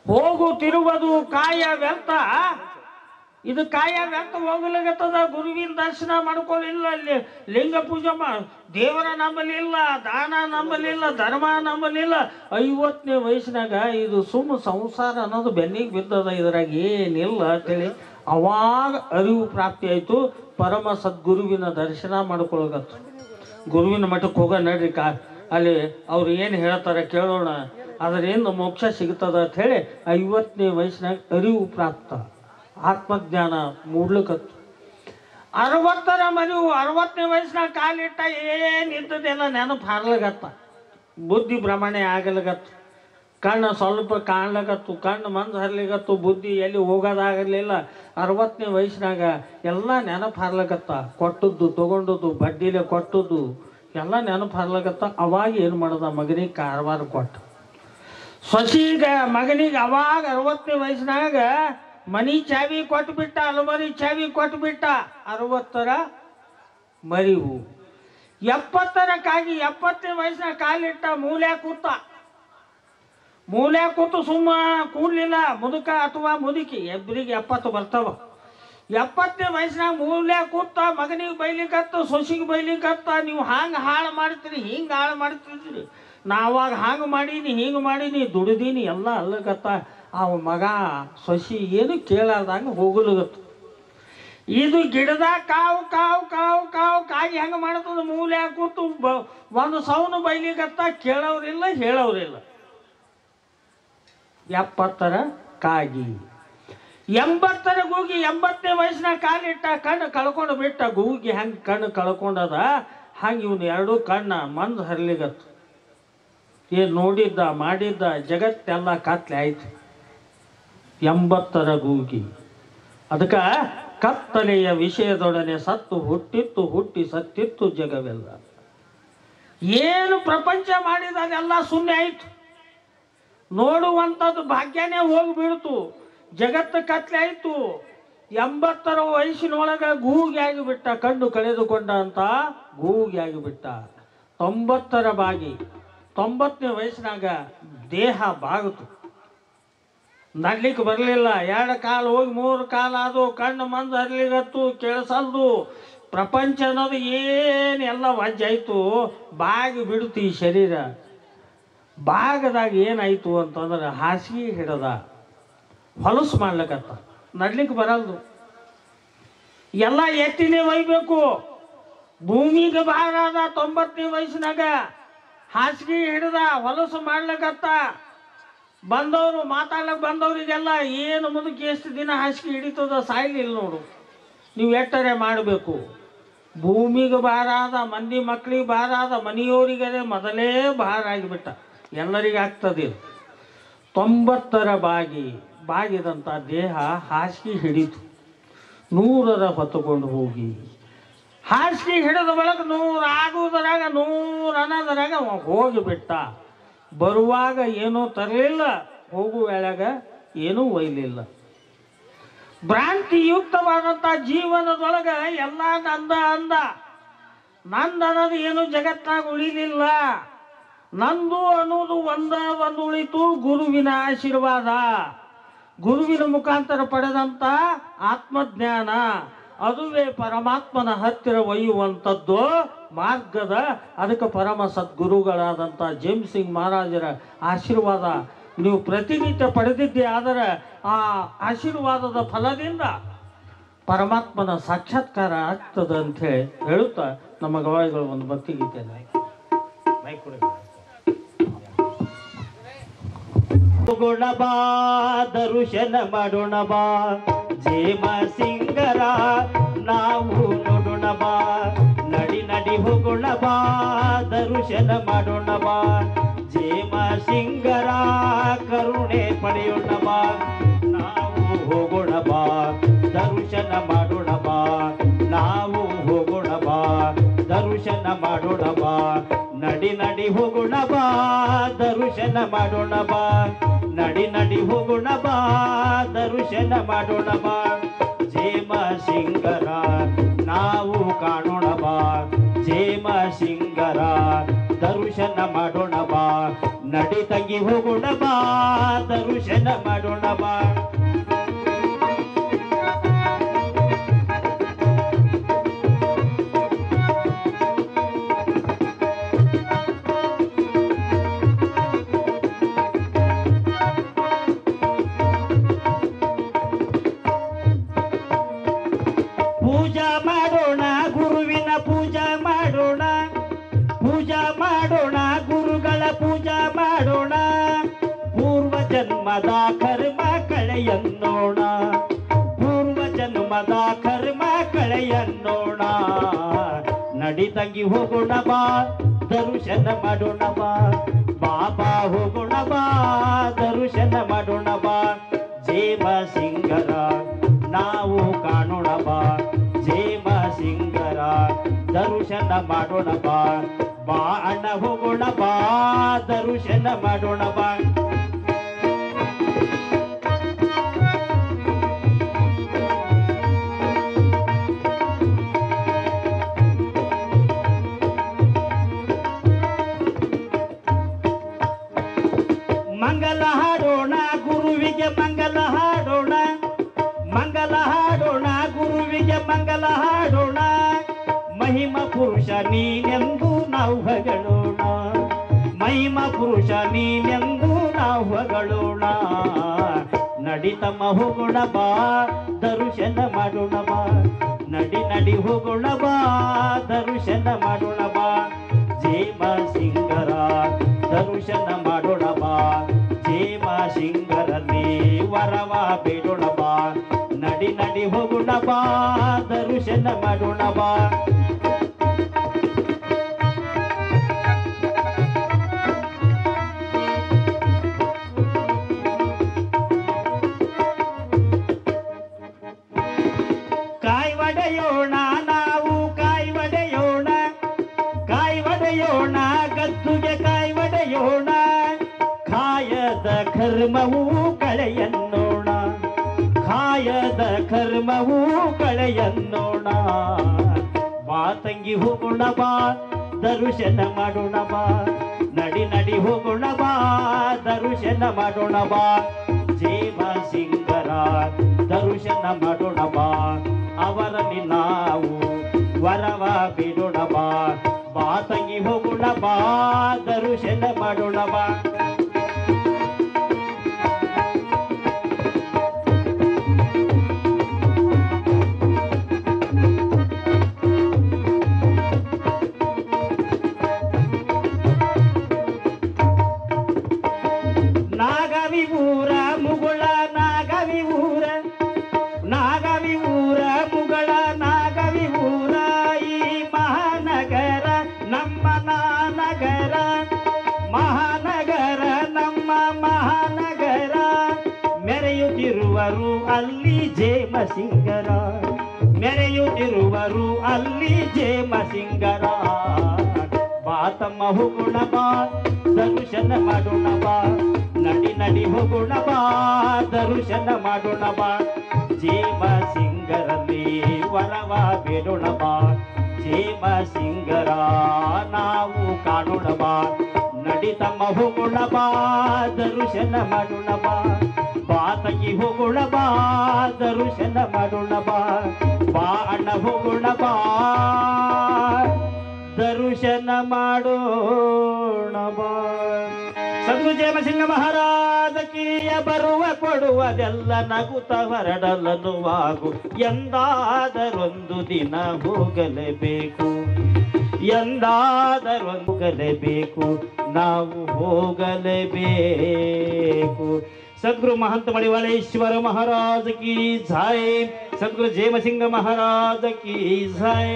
ಹೋಗು ತಿರುವುದು ಕಾಯ ವ್ಯರ್ಥ ಇದು ಕಾಯ ವ್ಯರ್ಥ ಹೋಗ್ಲಿಕತ್ತದ ಗುರುವಿನ ದರ್ಶನ ಮಾಡ್ಕೊಳ್ಳಿಲ್ಲ ಅಲ್ಲಿ ಲಿಂಗ ಪೂಜೆ ಮಾ ದೇವರ ನಂಬಲಿಲ್ಲ ದಾನ ನಂಬಲಿಲ್ಲ ಧರ್ಮ ನಂಬಲಿಲ್ಲ ಐವತ್ತನೇ ವಯಸ್ಸಿನಾಗ ಇದು ಸುಮ್ಮ ಸಂಸಾರ ಅನ್ನೋದು ಬೆನ್ನಿಗೆ ಬಿದ್ದದ ಇದ್ರಾಗ ಏನಿಲ್ಲ ಅಂತೇಳಿ ಅವಾಗ ಅರಿವು ಪ್ರಾಪ್ತಿ ಆಯಿತು ಪರಮ ಸದ್ಗುರುವಿನ ದರ್ಶನ ಮಾಡ್ಕೊಳಗತ್ತು ಗುರುವಿನ ಮಠಕ್ಕೆ ಹೋಗ ನಡ್ರಿ ಕಾ ಅಲ್ಲಿ ಅವ್ರು ಏನು ಹೇಳ್ತಾರೆ ಕೇಳೋಣ ಅದರಿಂದ ಮೋಕ್ಷ ಸಿಗ್ತದ ಅಂತ ಹೇಳಿ ಐವತ್ತನೇ ವಯಸ್ಸಿನಾಗ ಅರಿವು ಪ್ರಾಪ್ತ ಆತ್ಮಜ್ಞಾನ ಮೂಡ್ಲಿಕತ್ತು ಅರವತ್ತರ ಮರಿವು ಅರವತ್ತನೇ ವಯಸ್ಸಿನಾಗ ಕಾಲಿಟ್ಟ ಏನಿದ್ದದೆಲ್ಲ ನೆನಪು ಹಾರ್ಲಗತ್ತ ಬುದ್ಧಿ ಭ್ರಮಣೆ ಆಗಲಿಗತ್ತು ಕಣ್ಣು ಸ್ವಲ್ಪ ಕಾಣ್ಲಕತ್ತು ಕಣ್ಣು ಮಂದು ಹರ್ಲಿಗತ್ತು ಬುದ್ಧಿ ಎಲ್ಲಿ ಹೋಗೋದಾಗಲಿಲ್ಲ ಅರವತ್ತನೇ ವಯಸ್ಸಿನಾಗ ಎಲ್ಲ ನೆನಪು ಹಾರ್ಲಕತ್ತ ಕೊಟ್ಟದ್ದು ತೊಗೊಂಡದ್ದು ಬಡ್ಡಿಲೆ ಕೊಟ್ಟದ್ದು ಎಲ್ಲ ನೆನಪು ಹಾರ್ಲಕತ್ತ ಅವಾಗ ಏನು ಮಾಡೋದ ಮಗನಿಗೆ ಕಾರವಾರ ಕೊಟ್ಟ ಸೊಸೀಗ ಮಗನಿಗೆ ಅವಾಗ ಅರವತ್ತನೇ ವಯಸ್ಸಿನಾಗ ಮನಿ ಚಾವಿ ಕೊಟ್ಬಿಟ್ಟ ಅಲಮರಿ ಚಾವಿ ಕೊಟ್ಬಿಟ್ಟ ಅರವತ್ತರ ಮರಿವು ಎಪ್ಪತ್ತರ ಕಾಗಿ ಎಪ್ಪತ್ತನೇ ವಯಸ್ಸಿನ ಕಾಲಿಟ್ಟ ಮೂಲೆ ಕೂತ ಮೂಲೆ ಕೂತು ಸುಮ್ಮ ಕೂಡ್ಲಿಲ್ಲ ಮುದುಕ ಅಥವಾ ಮುದುಕಿ ಇಬ್ಬರಿಗೆ ಎಪ್ಪತ್ತು ಬರ್ತಾವ ಎಪ್ಪತ್ತನೇ ವಯಸ್ಸಿನಾಗ ಮೂಲೆ ಕೂತ ಮಗನಿಗೆ ಬೈಲಿಕತ್ತ ಸೊಸಿಗೆ ಬೈಲಿಕತ್ತ ನೀವು ಹಾಂಗೆ ಹಾಳು ಮಾಡ್ತೀರಿ ಹಿಂಗೆ ಹಾಳು ಮಾಡ್ತಿದ್ರಿ ನಾವಾಗ ಹಾಂಗೆ ಮಾಡೀನಿ ಹಿಂಗೆ ಮಾಡೀನಿ ದುಡಿದೀನಿ ಎಲ್ಲ ಅಲ್ಲಕತ್ತ ಅವ ಮಗ ಸೊಸಿ ಏನು ಕೇಳಾರ್ದಂಗೆ ಹೋಗಲಗತ್ತು ಇದು ಗಿಡದ ಕಾವು ಕಾವು ಕಾವು ಕಾವು ಕಾಯಿ ಹೆಂಗೆ ಮಾಡ್ತದ ಮೂಲೆ ಕೂತು ಬ ಒಂದು ಸೌನು ಬೈಲಿಕತ್ತ ಕೇಳೋರಿಲ್ಲ ಹೇಳೋರಿಲ್ಲ ಎಪ್ಪತ್ತರ ಕಾಗಿ ಎಂಬತ್ತರ ಗೂಗಿ ಎಂಬತ್ತನೇ ವಯಸ್ಸಿನ ಕಾಲಿಟ್ಟ ಕಣ್ಣು ಕಳ್ಕೊಂಡು ಬಿಟ್ಟ ಗೂಗಿ ಹೆಂಗೆ ಕಣ್ಣು ಕಳ್ಕೊಂಡದ ಹಂಗೆ ಇವನು ಎರಡೂ ಕಣ್ಣ ಮಂದ್ ಹರ್ಲಿಗತ್ತು ಏನು ನೋಡಿದ್ದ ಮಾಡಿದ್ದ ಜಗತ್ತೆಲ್ಲ ಕತ್ಲೆ ಆಯ್ತು ಎಂಬತ್ತರ ಗೂಗಿ ಅದಕ್ಕೆ ಕತ್ತಲೆಯ ವಿಷಯದೊಡನೆ ಸತ್ತು ಹುಟ್ಟಿತ್ತು ಹುಟ್ಟಿ ಸತ್ತಿತ್ತು ಜಗವೆಲ್ಲ ಏನು ಪ್ರಪಂಚ ಮಾಡಿದ ಅದೆಲ್ಲ ಸುಮ್ಮನೆ ಆಯ್ತು ನೋಡುವಂಥದ್ದು ಭಾಗ್ಯನೇ ಹೋಗಿಬಿಡ್ತು ಜಗತ್ತು ಕತ್ಲೆ ಆಯ್ತು ಎಂಬತ್ತರ ವಯಸ್ಸಿನೊಳಗೆ ಗೂಗಿ ಆಗಿಬಿಟ್ಟ ಕಣ್ಣು ಕಳೆದುಕೊಂಡ ಅಂತ ಗೂಗಿ ಆಗಿಬಿಟ್ಟ ತೊಂಬತ್ತರ ಬಾಗಿ ತೊಂಬತ್ತನೇ ವಯಸ್ಸಿನಾಗ ದೇಹ ಬಾಗಿತು ನಡ್ಲಿಕ್ಕೆ ಬರಲಿಲ್ಲ ಎರಡು ಕಾಲು ಹೋಗಿ ಮೂರು ಕಾಲು ಅದು ಕಣ್ಣು ಮಂದು ಹರ್ಲಿಗತ್ತು ಕೇಳಿಸಲ್ದು ಪ್ರಪಂಚ ಅನ್ನೋದು ಏನು ಎಲ್ಲ ವಜ್ಜಾಯ್ತು ಬಾಗಿ ಬಿಡ್ತು ಈ ಶರೀರ ಭಾಗದಾಗ ಏನಾಯ್ತು ಅಂತಂದ್ರೆ ಹಾಸಿಗೆ ಹಿಡದ ಹೊಲಸು ಮಾಡ್ಲಿಕತ್ತ ನಡ್ಲಿಕ್ಕೆ ಬರಲ್ದು ಎಲ್ಲ ಎತ್ತಿನೇ ಒಯ್ಬೇಕು ಭೂಮಿಗೆ ಭಾರ ಅದ ತೊಂಬತ್ತನೇ ವಯಸ್ಸಿನಾಗ ಹಾಸಿಗೆ ಹಿಡ್ದ ಹೊಲಸು ಮಾಡ್ಲಿಕತ್ತ ಬಂದವರು ಮಾತಾಡ್ಲಕ್ ಬಂದವರಿಗೆಲ್ಲ ಏನು ಮುದುಕಿ ಎಷ್ಟು ದಿನ ಹಾಸಿಗೆ ಹಿಡಿತದ ಸಾಯ್ಲಿಲ್ಲ ನೋಡು ನೀವು ಎಟ್ಟರೆ ಮಾಡಬೇಕು ಭೂಮಿಗೆ ಭಾರ ಆದ ಮಂದಿ ಮಕ್ಕಳಿಗೆ ಭಾರ ಆದ ಮನೆಯವರಿಗೆ ಮೊದಲೇ ಭಾರ ಆಗಿಬಿಟ್ಟ ಎಲ್ಲರಿಗೆ ಆಗ್ತದೆ ತೊಂಬತ್ತರ ಬಾಗಿ ಬಾಗಿದಂಥ ದೇಹ ಹಾಸಿಗೆ ಹಿಡಿತು ನೂರರ ಹೊತ್ತುಕೊಂಡು ಹೋಗಿ ಹಾಸಿಗೆ ಹಿಡಿದ ಬಳಿಕ ನೂರು ಆಗುವುದರಾಗ ನೂರು ಅನ್ನೋದರಾಗ ಅವ ಹೋಗಿಬಿಟ್ಟ ಬರುವಾಗ ಏನೂ ತರಲಿಲ್ಲ ಹೋಗುವ ವೇಳೆಗ ಏನೂ ಒಯ್ಲಿಲ್ಲ ಭ್ರಾಂತಿಯುಕ್ತವಾದಂಥ ಜೀವನದೊಳಗೆ ಎಲ್ಲ ನಂದ ಅಂದ ನಂದು ಅನ್ನೋದು ಏನು ಜಗತ್ತಾಗ ಉಳಿಲಿಲ್ಲ ನಂದು ಅನ್ನೋದು ಒಂದ ಒಂದು ಉಳಿತು ಗುರುವಿನ ಆಶೀರ್ವಾದ ಗುರುವಿನ ಮುಖಾಂತರ ಪಡೆದಂಥ ಆತ್ಮಜ್ಞಾನ ಅದುವೇ ಪರಮಾತ್ಮನ ಹತ್ತಿರ ಒಯ್ಯುವಂಥದ್ದು ಮಾರ್ಗದ ಅದಕ್ಕೆ ಪರಮ ಸದ್ಗುರುಗಳಾದಂಥ ಜೇಮ್ ಸಿಂಗ್ ಮಹಾರಾಜರ ಆಶೀರ್ವಾದ ನೀವು ಪ್ರತಿನಿತ್ಯ ಪಡೆದಿದ್ದೇ ಆದರೆ ಆ ಆಶೀರ್ವಾದದ ಫಲದಿಂದ ಪರಮಾತ್ಮನ ಸಾಕ್ಷಾತ್ಕಾರ ಆಗ್ತದೆ ಅಂತ ಹೇಳಿ ಹೇಳುತ್ತಾ ನಮ್ಮ ಗವಾಯಿಗಳು ಒಂದು ಭಕ್ತಿಗೀತೆ ಮೈಕ್ ಕೊಡಿ. ಹೋಗೋಣ ಬಾ ದರುಶನ ಮಾಡೋಣ ಬಾ ಜೇಮ ಸಿಂಗರ ನಾವು ನೋಡೋಣ ಬಾ ನಡಿ ನಡಿ ಹೋಗೋಣ ಬಾ ದರುಶನ ಮಾಡೋಣ ಬಾ ಜೇಮ ಸಿಂಗರ ಕರುಣೆ ಪಡೆಯೋಣ ಬಾ ನಾವು ಹೋಗೋಣ ಬಾ ದರುಶನ ಮಾಡೋಣ ಬಾ ನಾವು ಹೋಗೋಣ ಬಾ ದರುಶನ ಮಾಡೋಣ ಬಾ ನಡಿ ನಡಿ ಹೋಗೋಣ ಬಾ ದರುಶನ ಮಾಡೋಣ ಬಾ ನಡಿ ನಡಿ ಹೋಗೋಣ ಬಾ ದರುಶನ ಮಾಡೋಣ ಬಾ ಜೇಮ ಸಿಂಗರ ನಾವು ಕಾಣೋಣ ಬಾ ಜೇಮ ಸಿಂಗರ ದರುಶನ ಮಾಡೋಣ ಬಾ ನಡಿ ನಡಿ ತಂಗಿ ಹೋಗೋಣ ಬಾ ದರ್ಶನ ಮಾಡೋಣ ಬಾ ಪೂಜಾ ಮಾಡೋಣ ಗುರುವಿನ ಪೂಜಾ ಮಾಡೋಣ ಪೂಜಾ ಮಾಡೋಣ ಗುರುಗಳ ಪೂಜಾ ಮಾಡೋಣ ಪೂರ್ವ ಜನ್ಮದ ಕರ್ಮ ಕಳೆಯನ್ನೋಣ ಪೂರ್ವ ಜನ್ಮದ ಕರ್ಮ ಕಳೆಯನ್ನೋಣ ನಡಿ ತಂಗಿ ಹೋಗೋಣ ಬಾ ದರ್ಶನ ಮಾಡೋಣ ಬಾ ಬಾಬಾ ಹೋಗೋಣ ಬಾ ದರ್ಶನ ಮಾಡೋಣ ಬಾ ಜೇಮ ಸಿಂಗರ ನಾವು ಕಾಣೋಣ ಬಾ ಜೇಮ ಸಿಂಗರ ದರ್ಶನ ಮಾಡೋಣ ಬಾ ಬಾ ಅಣ್ಣ ಹೋಗೋಣ ಬಾ ದರ್ಶನ ಮಾಡೋಣ ಬಾ ಮಂಗಲ ಹಾಡೋಣ ಗುರುವಿಗೆ ಮಂಗಲ ಹಾಡೋಣ ಮಂಗಲ ಹಾಡೋಣ ಗುರುವಿಗೆ ಮಂಗಲ ಹಾಡೋಣ ಮಹಿಮ ಪುರುಷ ನೀನೆಂದು ನಾವು ಹೊಗಳೋಣ ಮಹಿಮ ಪುರುಷ ನೀನೆಂದು ನಾವು ಹೊಗಳೋಣ ನಡಿತಮ್ಮ ಹೋಗೋಣ ಬಾ ದರ್ಶನ ಮಾಡೋಣ ಬಾ ನಡಿ ನಡಿ ಹೋಗೋಣ ಬಾ ದರ್ಶನ ಮಾಡೋಣ ಬಾ ಜೇಮ ಸಿಂಗರ ದರ್ಶನ ಮಾಡೋಣ ಬಾ ಜೇಮ ಸಿಂಗರಲ್ಲಿ ವರವ ಬೇಡೋಣ ಬಾ ನಡಿ ನಡಿ ಹೋಗೋಣ ಬಾ ದರ್ಶನ ಮಾಡೋಣ ಬಾ ಕಾಯಿ ಒಡೆಯೋಣ ನಾವು ಕಾಯಿ ಒಡೆಯೋಣ ಕಾಯಿ ಒಡೆಯೋಣ ಗದ್ದುಗೆ ಕಾಯಿ ಒಡೆಯೋಣ ಕಾಯದ ಕರ್ಮವೂ ಕಳೆಯನ್ನೋಣ ಕಾಯದ ಕರ್ಮವೂ ಕಳೆಯನ್ನೋಣ ಬಾ ತಂಗಿ ಹೋಗೋಣ ಬಾ ದರ್ಶನ ಮಾಡೋಣ ಬಾ ನಡಿ ನಡಿ ಹೋಗೋಣ ಬಾ ದರ್ಶನ ಮಾಡೋಣ ಬಾ ಜೇಮ ಸಿಂಗರ ದರ್ಶನ ಮಾಡೋಣ ಬಾ ಅವರಲ್ಲಿ ನಾವು ವರವ ಬಿಡೋಣ ಬಾ ಬಾ ತಂಗಿ ಹೋಗೋಣ ಬಾ ದರ್ಶನ ಮಾಡೋಣ ಬಾ ನಾಗವಿ ಊರ ಮುಗುಳ ನಾಗವಿ ಊರ ನಾಗವಿ ಊರ ಮುಗಳ ನಾಗವಿ ಊರ ಈ ಮಹಾನಗರ ನಮ್ಮ ನಾನಗರ ಮಹಾನಗರ ನಮ್ಮ ಮಹಾನಗರ ಮೆರೆಯುತ್ತಿರುವರು ಅಲ್ಲಿ ಜೇಮ ಸಿಂಗರ ಮೆರೆಯುತ್ತಿರುವರು ಅಲ್ಲಿ ಜೇಮ ಸಿಂಗರ ಬಾ ತಮ್ಮ ಹೋಗೋಣ ಬಾ ದರ್ಶನ ಮಾಡೋಣ ಬಾ ನಡಿ ನಡಿ ಹೋಗೋಣ ಬಾ ದರ್ಶನ ಮಾಡೋಣ ಬಾ ಜೇಮ ಸಿಂಗರಲ್ಲಿ ವರವ ಬೇಡೋಣ ಬಾ ಜೇಮ ಸಿಂಗರ ನಾವು ಕಾಣೋಣ ಬಾ ನಡಿ ತಮ್ಮ ಹೋಗೋಣ ಬಾ ದರ್ಶನ ಮಾಡೋಣ ಬಾ ಬಾ ತಂಗಿ ಹೋಗೋಣ ಬಾ ದರ್ಶನ ಮಾಡೋಣ ಬಾ ಬಾ ಅಣ್ಣ ಹೋಗೋಣ ಬಾ ದರ್ಶನ ಮಾಡೋಣ ಬಾ ಸದ್ಗುರು ಜಯಮಸಿಂಹ ಮಹಾರಾಜ ಕೀಯ ಬರುವ ಕೊಡುವುದೆಲ್ಲ ನಗುತ್ತ ಹೊರಡಲನುವಾಗು ಎಂದಾದರೊಂದು ದಿನ ಹೋಗಲೇಬೇಕು ಎಂದಾದರೊಂಗಲೇಬೇಕು ನಾವು ಹೋಗಲೇಬೇಕು ಸದ್ಗುರು ಮಹಂತ ಮಡಿವಾಳೇಶ್ವರ ಮಹಾರಾಜ ಕಿ ಜಾಯ್ ಸದ್ಗುರು ಜಯಮಸಿಂಹ ಮಹಾರಾಜ ಕಿ ಜಾಯ್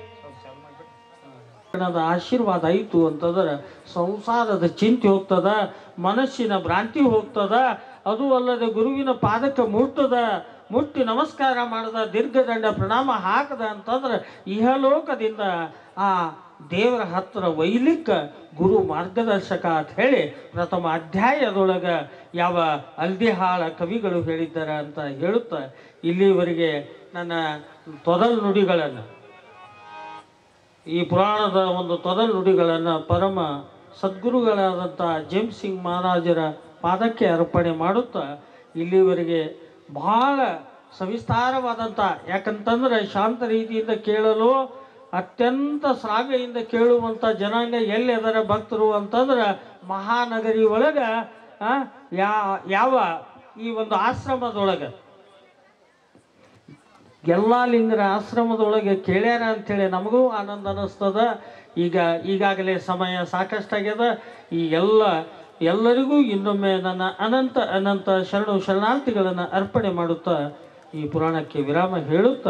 ಕನ್ನಡದ ಆಶೀರ್ವಾದ ಆಯಿತು ಅಂತಂದ್ರೆ ಸಂಸಾರದ ಚಿಂತೆ ಹೋಗ್ತದ ಮನಸ್ಸಿನ ಭ್ರಾಂತಿ ಹೋಗ್ತದ ಅದು ಅಲ್ಲದೆ ಗುರುವಿನ ಪಾದಕ್ಕೆ ಮುಟ್ಟದ ಮುಟ್ಟಿ ನಮಸ್ಕಾರ ಮಾಡದ ದೀರ್ಘದಂಡ ಪ್ರಣಾಮ ಹಾಕದ ಅಂತಂದ್ರೆ ಇಹಲೋಕದಿಂದ ಆ ದೇವರ ಹತ್ತಿರ ಒಯ್ಲಿಕ್ಕ ಗುರು ಮಾರ್ಗದರ್ಶಕ ಅಂತ ಹೇಳಿ ಪ್ರಥಮ ಅಧ್ಯಾಯದೊಳಗೆ ಯಾವ ಅಲ್ದಿಹಾಳ ಕವಿಗಳು ಹೇಳಿದ್ದಾರೆ ಅಂತ ಹೇಳುತ್ತಾ ಇಲ್ಲಿವರೆಗೆ ನನ್ನ ತೊದಲ್ ನುಡಿಗಳನ್ನು ಈ ಪುರಾಣದ ಒಂದು ತೊದಲ್ ನುಡಿಗಳನ್ನು ಪರಮ ಸದ್ಗುರುಗಳಾದಂಥ ಜೇಮ್ಸ್ ಸಿಂಗ್ ಮಹಾರಾಜರ ಪಾದಕ್ಕೆ ಅರ್ಪಣೆ ಮಾಡುತ್ತಾ ಇಲ್ಲಿವರೆಗೆ ಬಹಳ ಸವಿಸ್ತಾರವಾದಂಥ ಯಾಕಂತಂದ್ರೆ ಶಾಂತ ರೀತಿಯಿಂದ ಕೇಳಲು ಅತ್ಯಂತ ಶ್ರಾವ್ಯದಿಂದ ಕೇಳುವಂಥ ಜನಾಂಗ ಎಲ್ಲಿ ಅದರ ಭಕ್ತರು ಅಂತಂದ್ರೆ ಮಹಾನಗರಿ ಒಳಗೆ ಆ, ಯಾ ಯಾವ ಈ ಒಂದು ಆಶ್ರಮದೊಳಗೆ ಎಲ್ಲ ಲಿಂಗರ ಆಶ್ರಮದೊಳಗೆ ಕೇಳ್ಯಾರ ಅಂಥೇಳಿ ನಮಗೂ ಆನಂದ ಅನ್ನಿಸ್ತದ ಈಗ ಈಗಾಗಲೇ ಸಮಯ ಸಾಕಷ್ಟಾಗ್ಯದ ಈ ಎಲ್ಲ ಎಲ್ಲರಿಗೂ ಇನ್ನೊಮ್ಮೆ ನನ್ನ ಅನಂತ ಅನಂತ ಶರಣು ಶರಣಾರ್ಥಿಗಳನ್ನು ಅರ್ಪಣೆ ಮಾಡುತ್ತಾ ಈ ಪುರಾಣಕ್ಕೆ ವಿರಾಮ ಹೇಳುತ್ತಾ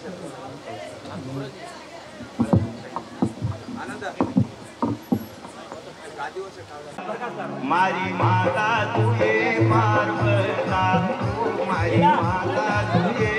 મારી માતા તું એ પાર્વતા મારી માતા તું એ